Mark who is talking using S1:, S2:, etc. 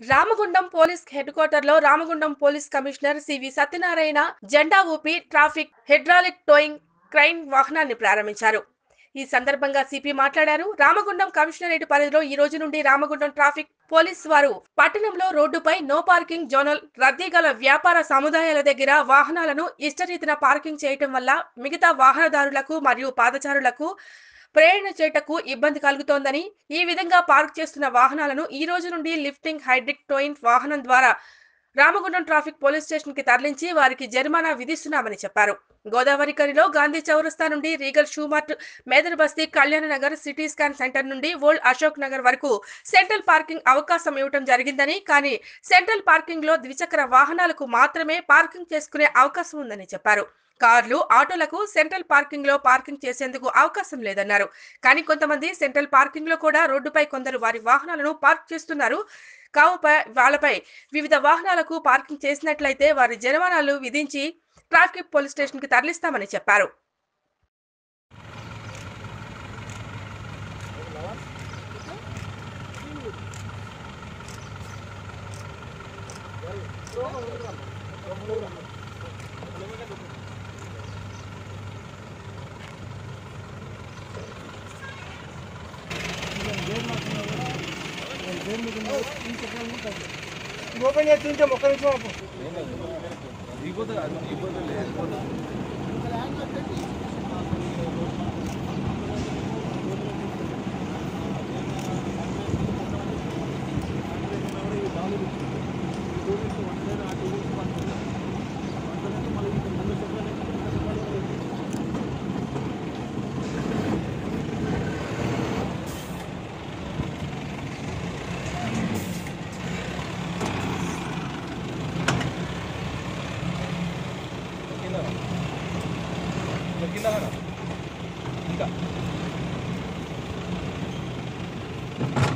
S1: Ramagundam police head quarter లో Ramagundam police commissioner C V Satyanarayana జెండా ఊపి ట్రాఫిక్ హెడ్రాలిక్ టోయింగ్ క్రైన్ వాహనాన్ని ప్రారంభించారు ఈ సందర్భంగా సిపి మాట్లాడారు రామగుండం కమిషనరేట్ పరిధిలో ఈ రోజు నుండి రామగుండం ట్రాఫిక్ పోలీస్ వారు పట్టణంలో రోడ్డుపై నో పార్కింగ్ జోనల్ రద్దీ గల వ్యాపార సముదాయాల దగ్గర వాహనాలను ఇష్టరీతిన పార్కింగ్ చేయటం వల్ల మిగతా వాహనదారులకు మరియు పాదచారులకు ప్రయాణ చేటకు ఇబ్బంది కలుగుతోందని ఈ విధంగా పార్క్ చేస్తున్న వాహనాలను ఈ రోజు నుండి లిఫ్టింగ్ హైడ్రిక్ టోయిన్ వాహనం ద్వారా రామగుండం ట్రాఫిక్ పోలీస్ స్టేషన్ కి తరలించి వారికి జరిమానా విధిస్తున్నామని చెప్పారు గోదావరి కనిలో గాంధీ చౌరస్తా నుండి Regal Shoe Mart Medar Basti Kalyana Nagar city scan centre నుండి ఓల్డ్ అశోక్ నగర్ వరకు సెంట్రల్ పార్కింగ్ అవకాశం ఇవ్వడం జరిగిందని కానీ సెంట్రల్ పార్కింగ్ లో ద్విచక్ర వాహనాలకు మాత్రమే పార్కింగ్ చేసుకునే అవకాశం ఉందని చెప్పారు కార్లు ఆటోలకు సెంట్రల్ పార్కింగ్ లో పార్కింగ్ చేసేందుకు అవకాశం లేదన్నారు కానీ కొంతమంది సెంట్రల్ పార్కింగ్ లో కూడా రోడ్డుపై కొందరు వారి వాహనాలను పార్క్ చేస్తున్నారు కావుపై వాళ్ళపై వివిధ వాహనాలకు పార్కింగ్ చేసినట్లయితే వారి జరిమానాలు విధించి ట్రాఫిక్ పోలీస్ స్టేషన్ కి తరలిస్తామని చెప్పారు
S2: ఓపెన్ చేసి ఉంటే ఒక్క నిమిషం ఆపు.
S3: ఇంకా